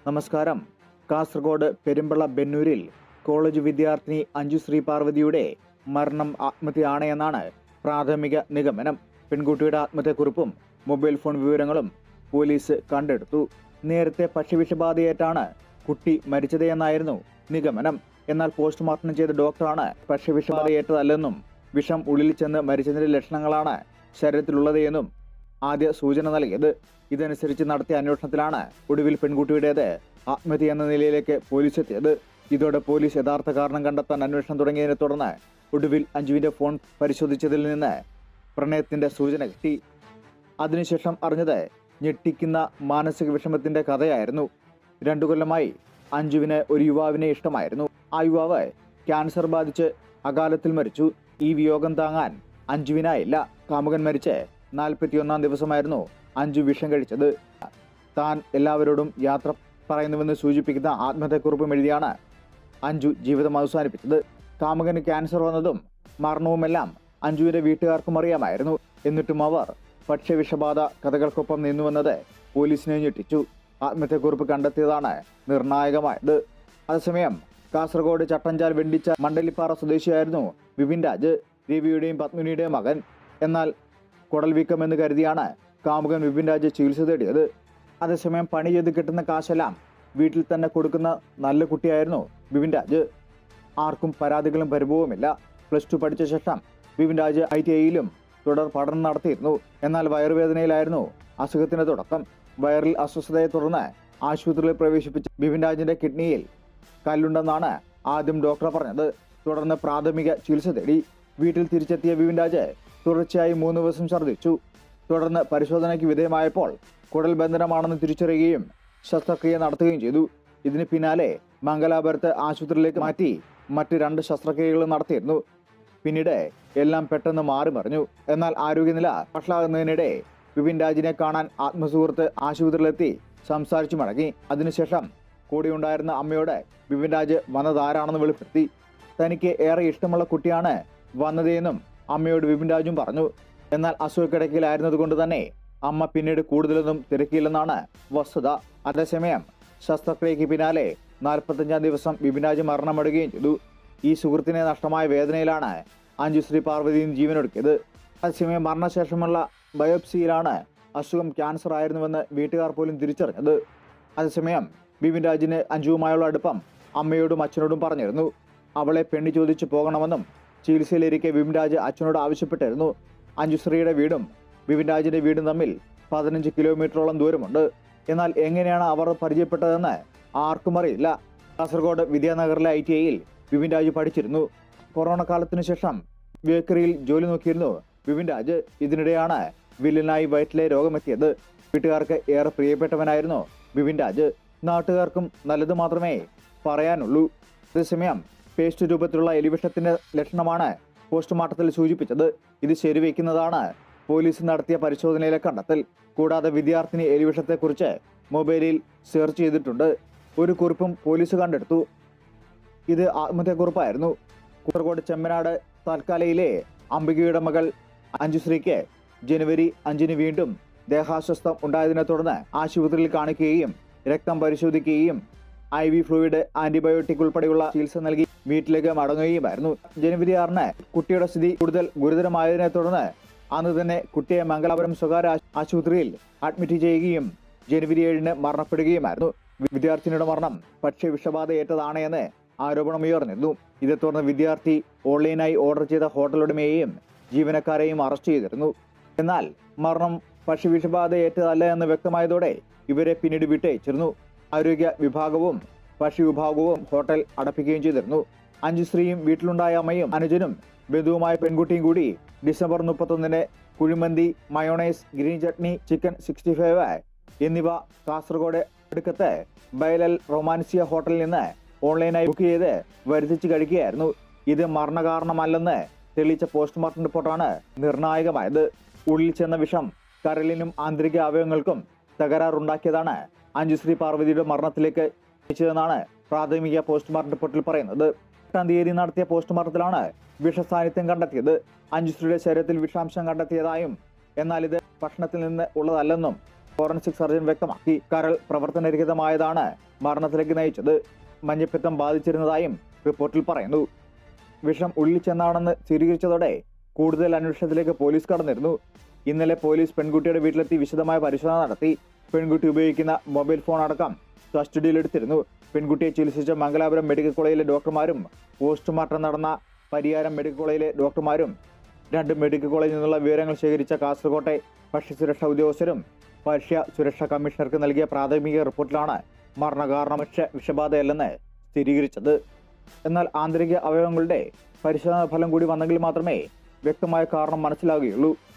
നമസ്കാരം കാസർഗോഡ് പെരുമ്പള ബെന്നൂരിൽ കോളേജ് വിദ്യാർത്ഥിനി അഞ്ജു ശ്രീ പാർവതിയുടെ മരണം ആത്മഹത്യയാണ് എന്നാണ് പ്രാഥമിക നിഗമനം പെൺകുട്ടിയുടെ ആത്മഹത്യക്കുറിപ്പും മൊബൈൽ ഫോൺ വിവരങ്ങളും പോലീസ് കണ്ടെടുത്തു നേരത്തെ പക്ഷിവിഷബാധയേറ്റാണ് കുട്ടി മരിച്ചത് എന്നായിരുന്നു നിഗമനം എന്നാൽ പോസ്റ്റ്മോർട്ടം ചെയ്ത ഡോക്ടറാണ് പക്ഷിവിഷബാധയേറ്റതല്ലെന്നും വിഷം ഉള്ളിൽ ചെന്ന് മരിച്ചതിന്റെ ലക്ഷണങ്ങളാണ് ശരീരത്തിലുള്ളത് എന്നും ആദ്യ സൂചന നൽകിയത് ഇതനുസരിച്ച് നടത്തിയ അന്വേഷണത്തിലാണ് ഒടുവിൽ പെൺകുട്ടിയുടേത് ആത്മഹത്യ എന്ന നിലയിലേക്ക് പോലീസ് എത്തിയത് ഇതോടെ പോലീസ് യഥാർത്ഥ കാരണം കണ്ടെത്താൻ അന്വേഷണം തുടങ്ങിയതിനെ തുടർന്ന് ഒടുവിൽ അഞ്ജുവിന്റെ ഫോൺ പരിശോധിച്ചതിൽ നിന്ന് പ്രണയത്തിന്റെ സൂചന കിട്ടി അതിനുശേഷം അറിഞ്ഞത് ഞെട്ടിക്കുന്ന മാനസിക വിഷമത്തിന്റെ കഥയായിരുന്നു രണ്ടു കൊല്ലമായി അഞ്ജുവിന് ഒരു യുവാവിനെ ഇഷ്ടമായിരുന്നു ആ യുവാവ് ക്യാൻസർ ബാധിച്ച് അകാലത്തിൽ മരിച്ചു ഈ വിയോഗം താങ്ങാൻ അഞ്ജുവിനായില്ല കാമുകൻ മരിച്ച് നാൽപ്പത്തിയൊന്നാം ദിവസമായിരുന്നു അഞ്ജു വിഷം കഴിച്ചത് താൻ എല്ലാവരോടും യാത്ര പറയുന്നുവെന്ന് സൂചിപ്പിക്കുന്ന ആത്മഹത്യക്കുറിപ്പും എഴുതിയാണ് അഞ്ജു ജീവിതം അവസാനിപ്പിച്ചത് കാമുകന് ക്യാൻസർ വന്നതും മരണവുമെല്ലാം അഞ്ജുവിന്റെ വീട്ടുകാർക്കും അറിയാമായിരുന്നു എന്നിട്ടും അവർ ഭക്ഷ്യവിഷബാധ കഥകൾക്കൊപ്പം നിന്നുവെന്നത് പോലീസിനെ ഞെട്ടിച്ചു ആത്മഹത്യക്കുറിപ്പ് കണ്ടെത്തിയതാണ് നിർണായകമായത് അതേസമയം കാസർഗോഡ് ചട്ടഞ്ചാൽ വെണ്ടിച്ച മണ്ടലിപ്പാറ സ്വദേശിയായിരുന്നു വിപിൻ രാജ് രവിയുടെയും പത്മിനിയുടെയും മകൻ എന്നാൽ കുടൽ വീക്കം എന്ന് കരുതിയാണ് കാമുകൻ വിപിൻ രാജ് ചികിത്സ തേടിയത് അതേസമയം പണി ചെയ്ത് കിട്ടുന്ന കാശെല്ലാം വീട്ടിൽ തന്നെ കൊടുക്കുന്ന നല്ല കുട്ടിയായിരുന്നു വിപിൻ രാജ് ആർക്കും പരാതികളും പരിഭവവുമില്ല പ്ലസ് ടു പഠിച്ച ശേഷം വിപിൻ രാജ് ഐ ടി ഐയിലും തുടർ പഠനം നടത്തിയിരുന്നു എന്നാൽ വയറുവേദനയിലായിരുന്നു അസുഖത്തിന്റെ തുടക്കം വയറിൽ അസ്വസ്ഥതയെ തുടർന്ന് ആശുപത്രിയിൽ പ്രവേശിപ്പിച്ച ബിപിൻ രാജിന്റെ കിഡ്നിയിൽ കല്ലുണ്ടെന്നാണ് ആദ്യം ഡോക്ടർ പറഞ്ഞത് തുടർന്ന് പ്രാഥമിക ചികിത്സ തേടി വീട്ടിൽ തിരിച്ചെത്തിയ ബിപിൻ രാജ് തുടർച്ചയായി മൂന്ന് ദിവസം ഛർദ്ദിച്ചു തുടർന്ന് പരിശോധനയ്ക്ക് വിധേയമായപ്പോൾ കുടൽ ബന്ധനമാണെന്ന് തിരിച്ചറിയുകയും ശസ്ത്രക്രിയ നടത്തുകയും ചെയ്തു ഇതിന് പിന്നാലെ മംഗലാപുരത്ത് ആശുപത്രിയിലേക്ക് മാറ്റി മറ്റ് രണ്ട് ശസ്ത്രക്രിയകൾ നടത്തിയിരുന്നു പിന്നീട് എല്ലാം പെട്ടെന്ന് മാറി മറിഞ്ഞു എന്നാൽ ആരോഗ്യനില വഷളാകുന്നതിനിടെ വിപിൻ രാജിനെ കാണാൻ ആത്മസുഹൃത്ത് ആശുപത്രിയിലെത്തി സംസാരിച്ചു മടങ്ങി അതിനുശേഷം കൂടെയുണ്ടായിരുന്ന അമ്മയോട് വിപിൻ രാജ് വന്നതാരാണെന്ന് വെളിപ്പെടുത്തി തനിക്ക് ഏറെ ഇഷ്ടമുള്ള കുട്ടിയാണ് വന്നതെന്നും അമ്മയോട് വിപിൻ രാജും പറഞ്ഞു എന്നാൽ അസുഖക്കിടക്കിലായിരുന്നത് കൊണ്ട് തന്നെ അമ്മ പിന്നീട് കൂടുതലൊന്നും തിരക്കിയില്ലെന്നാണ് വസ്തുത അതേസമയം ശസ്ത്രക്രിയയ്ക്ക് പിന്നാലെ നാൽപ്പത്തഞ്ചാം ദിവസം വിപിൻ രാജ് മരണമടുകയും ചെയ്തു ഈ സുഹൃത്തിനെ നഷ്ടമായ വേദനയിലാണ് അഞ്ജുശ്രീ പാർവതിയും ജീവനൊടുക്കിയത് അതേസമയം മരണശേഷമുള്ള ബയോപ്സിയിലാണ് അസുഖം ക്യാൻസർ ആയിരുന്നുവെന്ന് വീട്ടുകാർ പോലും തിരിച്ചറിഞ്ഞത് അതേസമയം ബിപിൻ രാജിന് അഞ്ജുവുമായുള്ള അടുപ്പം അമ്മയോടും അച്ഛനോടും പറഞ്ഞിരുന്നു അവളെ പെണ്ണി ചോദിച്ചു പോകണമെന്നും ചികിത്സയിലിരിക്കെ ബിപിൻ രാജ് അച്ഛനോട് ആവശ്യപ്പെട്ടിരുന്നു അഞ്ജുശ്രീയുടെ വീടും ബിപിൻ രാജിന്റെ വീടും തമ്മിൽ പതിനഞ്ച് കിലോമീറ്ററോളം ദൂരമുണ്ട് എന്നാൽ എങ്ങനെയാണ് അവർ പരിചയപ്പെട്ടതെന്ന് ആർക്കും അറിയില്ല കാസർഗോഡ് വിദ്യാനഗറിലെ ഐ ടി ഐയിൽ ബിപിൻ രാജ് പഠിച്ചിരുന്നു കൊറോണ കാലത്തിനു ശേഷം ബേക്കറിയിൽ ജോലി നോക്കിയിരുന്നു ബിപിൻ രാജ് ഇതിനിടെയാണ് വില്ലനായി വയറ്റിലെ രോഗമെത്തിയത് വീട്ടുകാർക്ക് ഏറെ പ്രിയപ്പെട്ടവനായിരുന്നു ബിപിൻ രാജ് നാട്ടുകാർക്കും നല്ലത് മാത്രമേ പറയാനുള്ളൂ അതേസമയം പേസ്റ്റ് രൂപത്തിലുള്ള എലിവിഷത്തിന്റെ ലക്ഷണമാണ് പോസ്റ്റ്മോർട്ടത്തിൽ സൂചിപ്പിച്ചത് ഇത് ശരിവെക്കുന്നതാണ് പോലീസ് നടത്തിയ പരിശോധനയിലെ കണ്ടെത്തൽ കൂടാതെ വിദ്യാർത്ഥിനി എലിവിഷത്തെക്കുറിച്ച് മൊബൈലിൽ സെർച്ച് ചെയ്തിട്ടുണ്ട് ഒരു കുറിപ്പും പോലീസ് കണ്ടെടുത്തു ഇത് ആത്മഹത്യക്കുറിപ്പായിരുന്നു കൂട്ടർകോട് ചെമ്മനാട് താൽക്കാലയിലെ അംബികയുടെ മകൾ അഞ്ജുശ്രീക്ക് ജനുവരി അഞ്ചിന് വീണ്ടും ദേഹാസ്വസ്ഥം ഉണ്ടായതിനെ തുടർന്ന് ആശുപത്രിയിൽ കാണിക്കുകയും രക്തം പരിശോധിക്കുകയും ഐ വി ഫ്ലൂയിഡ് ആന്റിബയോട്ടിക് ഉൾപ്പെടെയുള്ള ചികിത്സ നൽകി വീട്ടിലേക്ക് മടങ്ങുകയുമായിരുന്നു ജനുവരി ആറിന് കുട്ടിയുടെ സ്ഥിതി കൂടുതൽ ഗുരുതരമായതിനെ തുടർന്ന് അന്ന് തന്നെ കുട്ടിയെ മംഗലാപുരം സ്വകാര്യ ആശു- ആശുപത്രിയിൽ അഡ്മിറ്റ് ചെയ്യുകയും ജനുവരി ഏഴിന് മരണപ്പെടുകയുമായിരുന്നു വിദ്യാർത്ഥിനിയുടെ മരണം പക്ഷേ വിഷബാധയേറ്റതാണ് എന്ന് ആരോപണമുയർന്നിരുന്നു ഇതേ തുടർന്ന് വിദ്യാർത്ഥി ഓൺലൈനായി ഓർഡർ ചെയ്ത ഹോട്ടൽ ഉടമയെയും ജീവനക്കാരെയും അറസ്റ്റ് ചെയ്തിരുന്നു എന്നാൽ മരണം പക്ഷി വിഷബാധയേറ്റതല്ല എന്ന് വ്യക്തമായതോടെ ഇവരെ പിന്നീട് വിട്ടയച്ചിരുന്നു ആരോഗ്യ വിഭാഗവും പക്ഷി വിഭാഗവും ഹോട്ടൽ അടപ്പിക്കുകയും ചെയ്തിരുന്നു അഞ്ചു സ്ത്രീയും വീട്ടിലുണ്ടായ അമ്മയും അനുജനും ബന്ധുവുമായ പെൺകുട്ടിയും കൂടി ഡിസംബർ മുപ്പത്തൊന്നിന് kuzhimanthi mayonnaise green chutney chicken sixty five എന്നിവ കാസർഗോഡ് അടുക്കത്ത് ബയലൽ റൊമാൻസിയ ഹോട്ടലിൽ നിന്ന് ഓൺലൈനായി ബുക്ക് ചെയ്ത് വരുത്തിച്ച് കഴിക്കുകയായിരുന്നു ഇത് മരണകാരണമല്ലെന്ന് തെളിയിച്ച പോസ്റ്റ്മോർട്ടം റിപ്പോർട്ടാണ് നിർണായകമായത് ഉള്ളിൽ ചെന്ന വിഷം കരളിനും ആന്തരിക അവയവങ്ങൾക്കും തകരാറുണ്ടാക്കിയതാണ് അഞ്ജുശ്രീ പാർവതിയുടെ മരണത്തിലേക്ക് നയിച്ചതെന്നാണ് പ്രാഥമിക പോസ്റ്റ്മോർട്ടം റിപ്പോർട്ടിൽ പറയുന്നത് എട്ടാം തീയതി നടത്തിയ പോസ്റ്റ്മോർട്ടത്തിലാണ് വിഷസാന്നിധ്യം കണ്ടെത്തിയത് അഞ്ജുശ്രീയുടെ ശരീരത്തിൽ വിഷാംശം കണ്ടെത്തിയതായും എന്നാൽ ഇത് ഭക്ഷണത്തിൽ നിന്ന് ഉള്ളതല്ലെന്നും ഫോറൻസിക് സർജൻ വ്യക്തമാക്കി കരൾ പ്രവർത്തനരഹിതമായതാണ് മരണത്തിലേക്ക് നയിച്ചത് മഞ്ഞപ്പിത്തം ബാധിച്ചിരുന്നതായും റിപ്പോർട്ടിൽ പറയുന്നു വിഷം ഉള്ളിൽ ചെന്നാണെന്ന് സ്ഥിരീകരിച്ചതോടെ കൂടുതൽ അന്വേഷണത്തിലേക്ക് പോലീസ് കടന്നിരുന്നു ഇന്നലെ പോലീസ് പെൺകുട്ടിയുടെ വീട്ടിലെത്തി വിശദമായ പരിശോധന നടത്തി പെൺകുട്ടി ഉപയോഗിക്കുന്ന മൊബൈൽ ഫോൺ അടക്കം കസ്റ്റഡിയിലെടുത്തിരുന്നു പെൺകുട്ടിയെ ചികിത്സിച്ച മംഗലാപുരം മെഡിക്കൽ കോളേജിലെ ഡോക്ടർമാരും പോസ്റ്റ്മോർട്ടം നടന്ന പരിയാരം മെഡിക്കൽ കോളേജിലെ ഡോക്ടർമാരും രണ്ട് മെഡിക്കൽ കോളേജിൽ നിന്നുള്ള വിവരങ്ങൾ ശേഖരിച്ച കാസർകോട്ടെ ഭക്ഷ്യസുരക്ഷാ ഉദ്യോഗസ്ഥരും ഭക്ഷ്യ സുരക്ഷാ കമ്മീഷണർക്ക് നൽകിയ പ്രാഥമിക റിപ്പോർട്ടിലാണ് മരണകാരണം ഭക്ഷ്യ വിഷബാധയല്ലെന്ന് സ്ഥിരീകരിച്ചത് എന്നാൽ ആന്തരിക അവയവങ്ങളുടെ പരിശോധനാ ഫലം കൂടി വന്നെങ്കിൽ മാത്രമേ വ്യക്തമായ കാരണം മനസ്സിലാകുകയുള്ളൂ